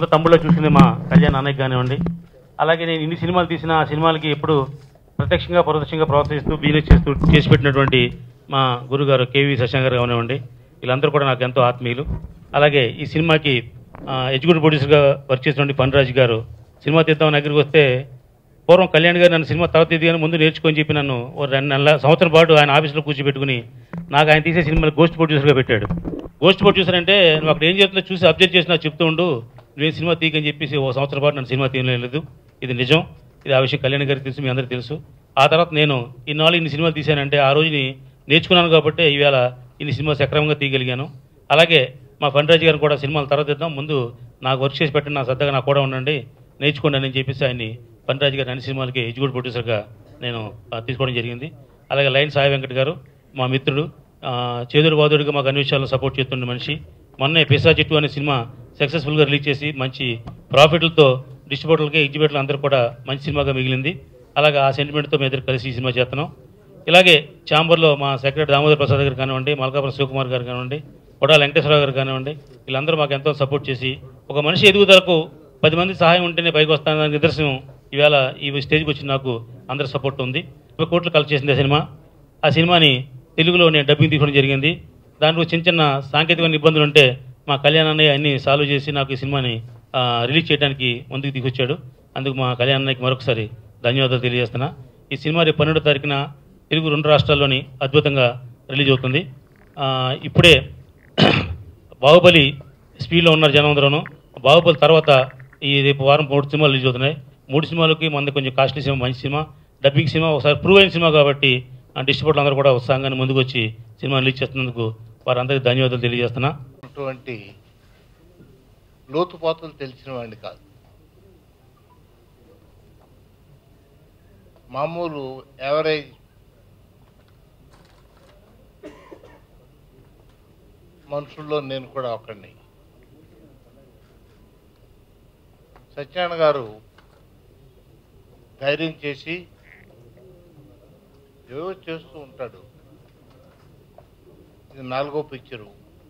సొంత తమ్ముళ్ళ చూసింది మా కళ్యాణ్ అన్నయ్య కానివ్వండి అలాగే నేను ఇన్ని సినిమాలు తీసిన ఆ సినిమాలకి ఎప్పుడు ప్రత్యక్షంగా పరోక్షంగా ప్రోత్సహిస్తూ బిజినెస్ చేస్తూ చేసి పెట్టినటువంటి మా గురుగారు కేవీ శశాంక్ గారు కానివ్వండి వీళ్ళందరూ కూడా నాకు ఎంతో ఆత్మీయులు అలాగే ఈ సినిమాకి ఎగ్జిక్యూటివ్ ప్రొడ్యూసర్గా వర్క్ చేసినటువంటి పన్రాజ్ గారు సినిమా తీద్దామని దగ్గరికి వస్తే పూర్వం కళ్యాణ్ గారు నన్ను సినిమా తర్వాత తీద్ది కానీ ముందు నేర్చుకొని చెప్పి నన్ను ఓ రెండు నెలల సంవత్సరం పాటు ఆయన ఆఫీస్లో కూర్చోబెట్టుకుని నాకు ఆయన తీసే సినిమాలు గోస్ట్ ప్రొడ్యూసర్గా పెట్టాడు గోస్ట్ ప్రొడ్యూసర్ అంటే నువ్వు అక్కడ ఏం చేస్తుందో చూసి అబ్జర్వ్ చేసి నాకు చెప్తూ ఉండు నువ్వేం సినిమా తీయకని చెప్పేసి ఓ సంవత్సరం పాటు నన్ను సినిమా తీయలేదు ఇది నిజం ఇది ఆ విషయం కళ్యాణ్ గారికి తెలుసు మీ అందరికీ తెలుసు ఆ తర్వాత నేను ఇన్నాళ్ళు ఇన్ని సినిమాలు తీశానంటే ఆ రోజుని నేర్చుకున్నాను కాబట్టి ఈవేళ ఇన్ని సినిమా సక్రమంగా తీయగలిగాను అలాగే మా ఫండ్రాజ్ గారు కూడా సినిమాలు తర్వాత ఇద్దాం ముందు నాకు వర్క్ చేసి పెట్టండి నా శ్రద్ధగా నాకు కూడా ఉండండి నేర్చుకోండి అని చెప్పేసి ఆయన్ని ఫండ్రాజ్ గారు అన్ని సినిమాలకి ఎగ్జిక్యూటివ్ ప్రొడ్యూసర్గా నేను ఆ, తీసుకోవడం జరిగింది అలాగే లైన్ సాయి వెంకట్ గారు మా మిత్రుడు ఆ, చేదురు బాదుడిగా మాకు అన్ని విషయాల్లో సపోర్ట్ చేస్తున్న మనిషి మొన్నే పిసా చెట్టు అనే సినిమా సక్సెస్ఫుల్గా రిలీజ్ చేసి మంచి ప్రాఫిట్లతో డిస్ట్రిబ్యూటర్లకి ఎగ్జిబ్యూటర్లు అందరూ కూడా మంచి సినిమాగా మిగిలింది అలాగే ఆ సెంటిమెంట్తో మేము ఇద్దరు కలిసి ఈ సినిమా చేస్తున్నాం ఇలాగే ఛాంబర్లో మా సెక్రటరీ దామోదర్ ప్రసాద్ గారు కానివ్వండి మల్కాపురం శివకుమార్ గారు కానివ్వండి కొడాల వెంకటేశ్వరరావు గారు కానివ్వండి వీళ్ళందరూ మాకు ఎంతో సపోర్ట్ చేసి ఒక మనిషి ఎదుగుదలకు పది మంది సహాయం ఉంటేనే పైకి వస్తానని నిదర్శనం ఈవేళ ఈ స్టేజ్కి వచ్చి నాకు అందరి సపోర్ట్ ఉంది ముప్పై కోట్లు కలెక్ట్ చేసింది ఆ సినిమా ఆ సినిమాని తెలుగులో నేను డబ్బింగ్ తీసుకోవడం జరిగింది దాంట్లో చిన్న చిన్న సాంకేతికమైన ఇబ్బందులు ఉంటే మా కళ్యాణ్ అన్నయ్య అన్ని సాల్వ్ చేసి నాకు ఈ సినిమాని ఆ, రిలీజ్ చేయడానికి ముందుకు తీసుకొచ్చాడు అందుకు మా కళ్యాణ్ అన్నయ్యకి మరొకసారి ధన్యవాదాలు తెలియజేస్తున్నా ఈ సినిమా రేపు పన్నెండో తారీఖున తెలుగు రెండు రాష్ట్రాల్లోని అద్భుతంగా రిలీజ్ అవుతుంది ఆ, ఇప్పుడే బాహుబలి స్పీడ్లో ఉన్నారు జనం అందరూను బాహుబలి తర్వాత ఈ రేపు వారం మూడు సినిమాలు రిలీజ్ అవుతున్నాయి మూడు సినిమాలకి మన కొంచెం కాస్ట్లీ సినిమా మంచి సినిమా డబ్బింగ్ సినిమా ఒకసారి ప్రూవ్ అయిన సినిమా కాబట్టి ఆ డిస్ట్రిబ్యూటర్లు అందరూ కూడా ఉత్సాహంగానే ముందుకు వచ్చి సినిమా రిలీజ్ చేస్తున్నందుకు వారందరికీ ధన్యవాదాలు తెలియజేస్తున్నా అటువంటి లోతుపాతులు తెలిసిన వాడిని కాదు మామూలు యావరేజ్ మనుషుల్లో నేను కూడా ఒకడిని సత్యనారాయణ గారు ధైర్యం చేసి ఏవో చేస్తూ ఉంటాడు ఇది నాలుగో పిక్చరు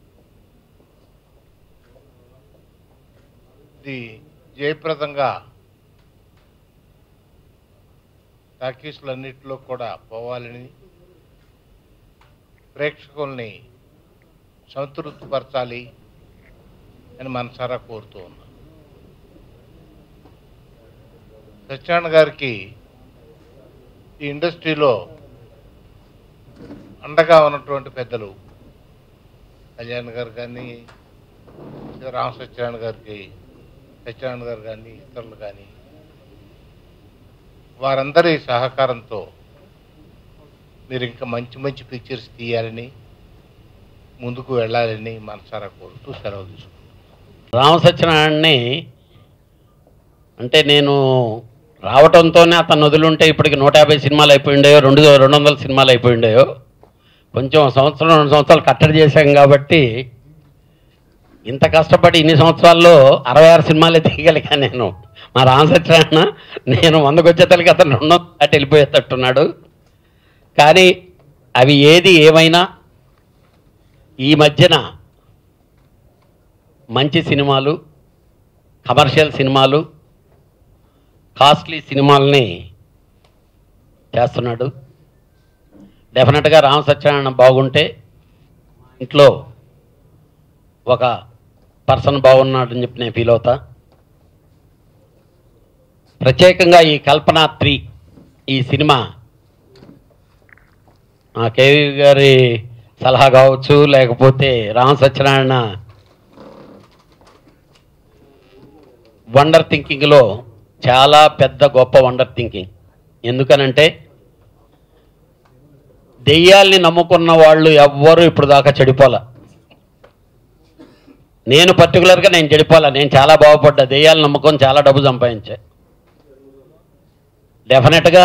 ఇది జయప్రదంగా టాకీస్లన్నిటిలో కూడా పోవాలని ప్రేక్షకుల్ని సంతృప్తిపరచాలి అని మనసారా కోరుతూ ఉన్నా సత్యనారాయణ గారికి ఈ ఇండస్ట్రీలో అండగా ఉన్నటువంటి పెద్దలు కళ్యాణ్ గారు కానీ రామ సత్యనారాయణ గారికి సత్యనారాయణ గారు కానీ ఇతరులు కానీ వారందరి సహకారంతో మీరు ఇంకా మంచి మంచి పిక్చర్స్ తీయాలని ముందుకు వెళ్ళాలని మనసారా కోరుతూ సెలవు తీసుకుంటాను రామ సత్యనారాయణని అంటే నేను రావటంతోనే అతను వదులుంటే ఇప్పటికి నూట యాభై సినిమాలు అయిపోయిండాయో రెండు రెండు వందల సినిమాలు అయిపోయిండాయో కొంచెం సంవత్సరం రెండు సంవత్సరాలు కట్టడి చేశాం కాబట్టి ఇంత కష్టపడి ఇన్ని సంవత్సరాల్లో అరవై ఆరు సినిమాలే తీయగలిగా నేను మా రామ సత్యనారాయణ నేను వందకు వచ్చేతలకి అతను రెండు అటు వెళ్ళిపోయేటట్టున్నాడు కానీ అవి ఏది ఏమైనా ఈ మధ్యన మంచి సినిమాలు కమర్షియల్ సినిమాలు కాస్ట్లీ సినిమాలని చేస్తున్నాడు డెఫినెట్గా రామ సత్యనారాయణ బాగుంటే ఇంట్లో ఒక పర్సన్ బాగున్నాడని చెప్పి నేను ఫీల్ అవుతా ప్రత్యేకంగా ఈ కల్పనా త్రీ ఈ సినిమా ఆ కేవీ గారి సలహా కావచ్చు లేకపోతే రామ సత్యనారాయణ వండర్ థింకింగ్లో చాలా పెద్ద గొప్ప వండర్ థింకింగ్ ఎందుకనంటే దెయ్యాల్ని నమ్ముకున్న వాళ్ళు ఎవ్వరూ ఇప్పుడు దాకా చెడిపోలే నేను పర్టికులర్గా నేను చెడిపోలే నేను చాలా బాగుపడ్డా దెయ్యాలు నమ్ముకొని చాలా డబ్బు సంపాదించా డెఫినెట్గా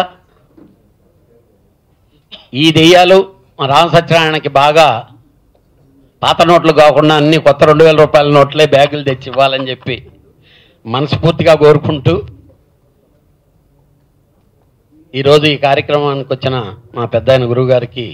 ఈ దెయ్యాలు మా రామ సత్యనారాయణకి బాగా పాత నోట్లు కాకుండా అన్ని కొత్త రెండు వేల రూపాయల నోట్లే బ్యాగులు తెచ్చి ఇవ్వాలని చెప్పి మనస్ఫూర్తిగా కోరుకుంటూ ఈరోజు ఈ కార్యక్రమానికి వచ్చిన మా పెద్ద ఆయన గురువు గారికి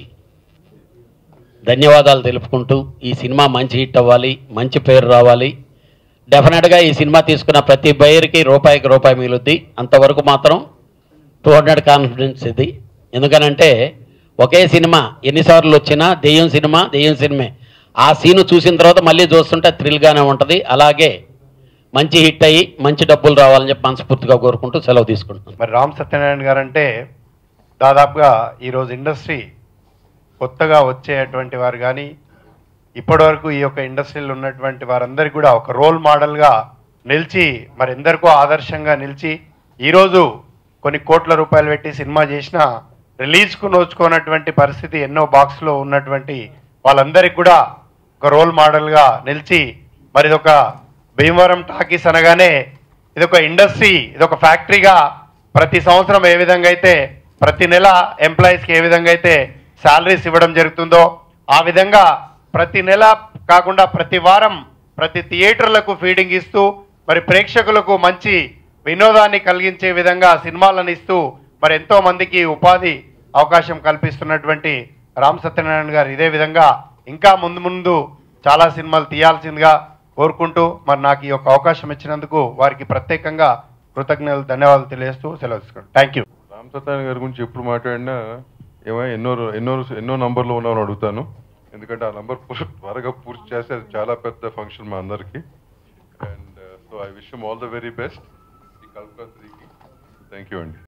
ధన్యవాదాలు తెలుపుకుంటూ ఈ సినిమా మంచి హిట్ అవ్వాలి మంచి పేరు రావాలి డెఫినెట్గా ఈ సినిమా తీసుకున్న ప్రతి బయర్కి రూపాయికి రూపాయి మిగులుద్ది అంతవరకు మాత్రం టూ హండ్రెడ్ కాన్ఫిడెన్స్ ఇది ఎందుకనంటే ఒకే సినిమా ఎన్నిసార్లు వచ్చినా దెయ్యం సినిమా దెయ్యం సినిమే ఆ సీను చూసిన తర్వాత మళ్ళీ చూస్తుంటే థ్రిల్గానే ఉంటుంది అలాగే మంచి హిట్ అయ్యి మంచి డబ్బులు రావాలని చెప్పి మనస్ఫూర్తిగా కోరుకుంటూ సెలవు తీసుకుంటున్నాను మరి రామ్ సత్యనారాయణ గారు అంటే దాదాపుగా ఈరోజు ఇండస్ట్రీ కొత్తగా వచ్చేటువంటి వారు కానీ ఇప్పటివరకు ఈ యొక్క ఇండస్ట్రీలో ఉన్నటువంటి వారందరికీ కూడా ఒక రోల్ మోడల్గా నిలిచి మరి ఎందరికో ఆదర్శంగా నిలిచి ఈరోజు కొన్ని కోట్ల రూపాయలు పెట్టి సినిమా చేసిన రిలీజ్కు నోచుకున్నటువంటి పరిస్థితి ఎన్నో బాక్స్లో ఉన్నటువంటి వాళ్ళందరికీ కూడా ఒక రోల్ మోడల్గా నిలిచి మరి ఇదొక భీమవరం టాకీస్ అనగానే ఇదొక ఇండస్ట్రీ ఇదొక ఫ్యాక్టరీగా ప్రతి సంవత్సరం ఏ విధంగా అయితే ప్రతి నెల ఎంప్లాయీస్కి ఏ విధంగా అయితే శాలరీస్ ఇవ్వడం జరుగుతుందో ఆ విధంగా ప్రతి నెల కాకుండా ప్రతి వారం ప్రతి థియేటర్లకు ఫీడింగ్ ఇస్తూ మరి ప్రేక్షకులకు మంచి వినోదాన్ని కలిగించే విధంగా సినిమాలను ఇస్తూ మరి ఎంతో మందికి ఉపాధి అవకాశం కల్పిస్తున్నటువంటి రామ్ సత్యనారాయణ గారు ఇదే విధంగా ఇంకా ముందు ముందు చాలా సినిమాలు తీయాల్సిందిగా కోరుకుంటూ మరి నాకు ఈ యొక్క అవకాశం ఇచ్చినందుకు వారికి ప్రత్యేకంగా కృతజ్ఞతలు ధన్యవాదాలు తెలియజేస్తూ సెలవు తీసుకోండి థ్యాంక్ యూ రామ్ సత్యనారాయణ గారి గురించి ఎప్పుడు మాట్లాడినా ఏమో ఎన్నో ఎన్నో ఎన్నో నంబర్లో ఉన్నామని అడుగుతాను ఎందుకంటే ఆ నంబర్ త్వరగా పూర్తి చేస్తే అది చాలా పెద్ద ఫంక్షన్ మా అందరికి and so I wish all the very best ఈ కల్పన త్రీకి థ్యాంక్ యూ అండి